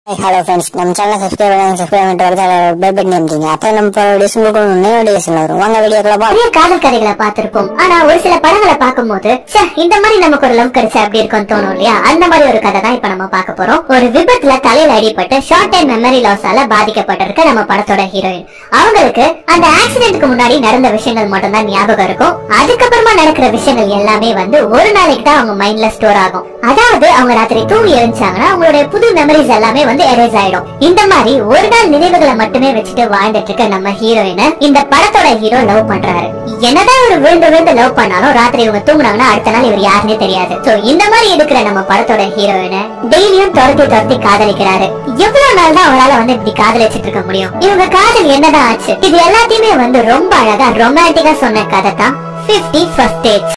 hello friends நம்ம channel subscribe பண்ணி subscribe பண்ணிட்டு வரது பெல் பட்டன் அமைச்சிங்க அப்போ நம்ம வீடியோஸ் உங்களுக்கு நோட்டிஃபிகேஷன் வரும் வாங்க வீடியோக்குள்ள போலாம் நிறைய காதல் கதைகளை பார்த்திருப்போம் ஆனா ஒரு சில படங்களை பார்க்கும்போது ச்சே இந்த மாதிரி நமக்கு ஒரு லவ் கிடைச்சா அப்படி இருக்கும்னு தோணும் இல்லையா அந்த மாதிரி ஒரு கதை தான் இப்ப நம்ம பார்க்க போறோம் ஒரு விபத்துல தலையில அடிபட்டு ஷார்ட் டைம் மெமரி லாஸால பாதிக்கப்பட்டிருக்க நம்ம படத்தோட ஹீரோயின் அவங்களுக்கு அந்த ஆக்சிடென்ட்க்கு முன்னாடி நடந்த விஷயங்கள் மட்டும் தான் ஞாபகம் இருக்கும் அதுக்கப்புறமா நடக்கிற விஷயங்கள் எல்லாமே வந்து ஒரு நாளைக்கு தான் அவங்க மைண்ட்ல ஸ்டோர் ஆகும் அதாவது அவங்க ராத்திரி தூங்கி எழுந்தாங்கன்னா அவங்களுடைய புது மெமரிஸ் எல்லாமே வந்து எரேஸ் ஆயிடும் இந்த மாதிரி ஒரு நாள் நினைவுகளை மட்டுமே வச்சுட்டு வாழ்ந்துட்டு இருக்க நம்ம ஹீரோயினை இந்த படத்தோட ஹீரோ லவ் பண்றாரு என்னதான் இவர் விழுந்து விழுந்து லவ் பண்ணாலும் ராத்திரி இவங்க தூங்குனாங்கன்னா அடுத்த நாள் இவர் யாருன்னே தெரியாது சோ இந்த மாதிரி இருக்கிற நம்ம படத்தோட ஹீரோயினை டெய்லியும் துரத்தி துரத்தி காதலிக்கிறாரு எவ்வளவு நாள் தான் அவரால வந்து இப்படி காதலிச்சிட்டு இருக்க முடியும் இவங்க காதல் என்னதான் ஆச்சு இது எல்லாத்தையுமே வந்து ரொம்ப அழகா ரொமான்டிக்கா சொன்ன கதை தான் 50 ஃபர்ஸ்ட் டேட்ஸ்